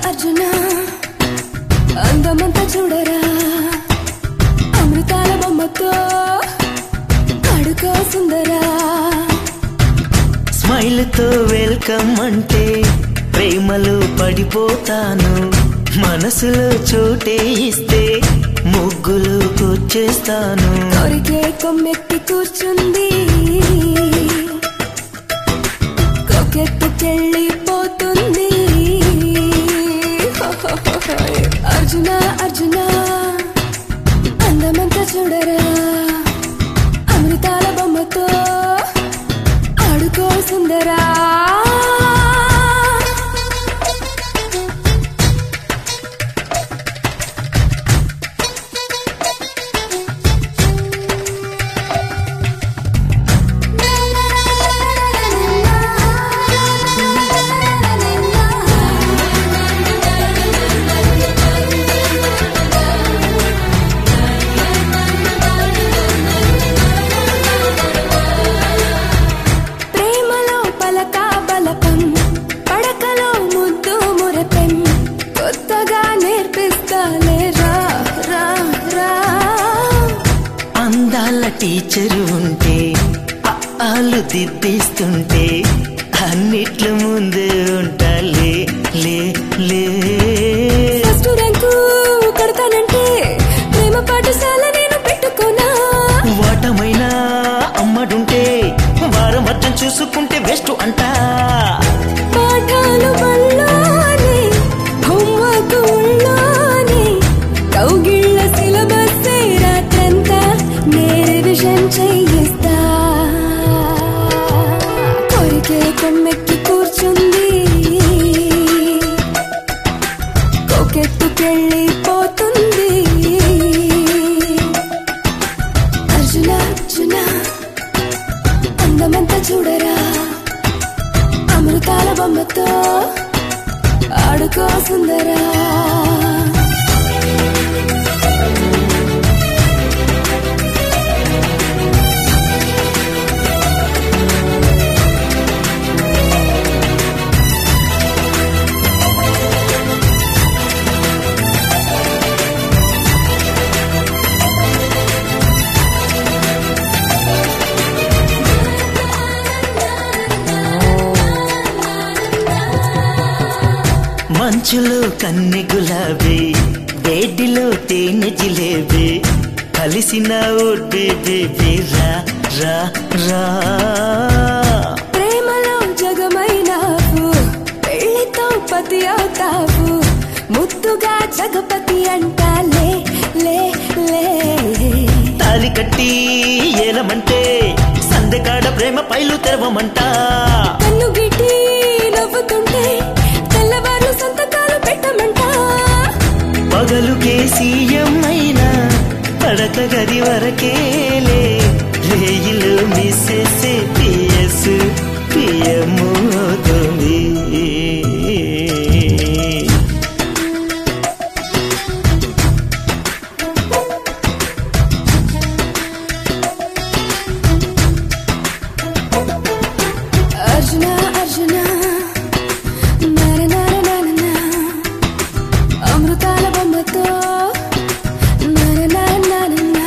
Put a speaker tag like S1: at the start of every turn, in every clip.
S1: అర్జున అందమంతా చూడరా అమృతాల బొమ్మతో అడుకో సుందరా
S2: స్మైల్ తో వెల్కమ్ అంటే ప్రేమలో పడిపోతాను మనసులో చోటే ఇస్తే ముగ్గులు కూర్చేస్తాను
S1: కోరికే కొమ్మెక్కి కూర్చుంది కొకెత్తుకెళ్ళిపోతుంది అర్జున అర్జున అందమంతా చూడరా అమృతాల బొమ్మతో ఆడుకో సుందరా ప్రేమలో పలక బలపం పడకలో ముద్దు మురపెం కొత్తగా నేర్పిస్తాలే రా రా రా
S2: అందాల టీచరు ఉంటే ఆలు దిద్దిస్తుంటే అన్నిట్ల ముందు ఉంటాలే లే లే
S1: ఫస్ట్ ర్యాంకు కొడతానంటే ప్రేమ పాఠశాల నేను పెట్టుకోనా
S2: వాటమైనా అమ్మడుంటే వారం అర్థం చూసుకుంటే బెస్ట్ అంటా
S1: పాఠాలు బళ్ళోనే హోంవర్క్ ఉళ్ళోనే కౌగిళ్ళ సిలబస్ రాత్రంతా నే రివిజన్ చేయిస్తా కోరికే కొమ్మెక్కి కూర్చుంది కోకెత్తుకెళ్ళిపోతుంది అర్జున అర్జున అందమంతా చూడరా అమృతాల బొమ్మతో ఆడుకో సుందరా
S2: మంచులో కన్నె గులాబీ వేడిలో తేనె జిలేబీ కలిసిన ఓ బేబీ రా రా రా
S1: ప్రేమలో జగమైనావు పెళ్లితో పతి అవుతావు ముద్దుగా జగపతి అంటాలే లే లే
S2: తాలి కట్టి ఏలమంటే సందెకాడ ప్రేమ పైలు తెరవమంట
S1: కన్ను గిట్టి నవ్వుతుంటే తెల్లవారు సంతకాలు పెట్టమంట
S2: పగలు కేసీఎం అయినా పడక గది వరకేలే రేయిలో మిస్సెస్ పిఎస్ పిఎం అవుతుంది
S1: అర్జున అర్జున నర నర నర నా. అమృతాల బొమ్మతో నర నర నర నా.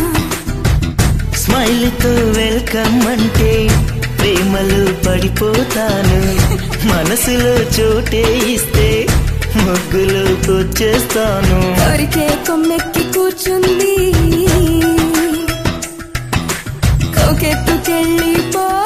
S2: స్మైల్ తో వెల్కమ్ అంటే ప్రేమలో పడిపోతాను మనసులో చోటే ఇస్తే ముగ్గులో కూర్చేస్తాను
S1: కోరికే కొమ్మెక్కి కూర్చుంది కోకెత్తుకెళ్ళిపో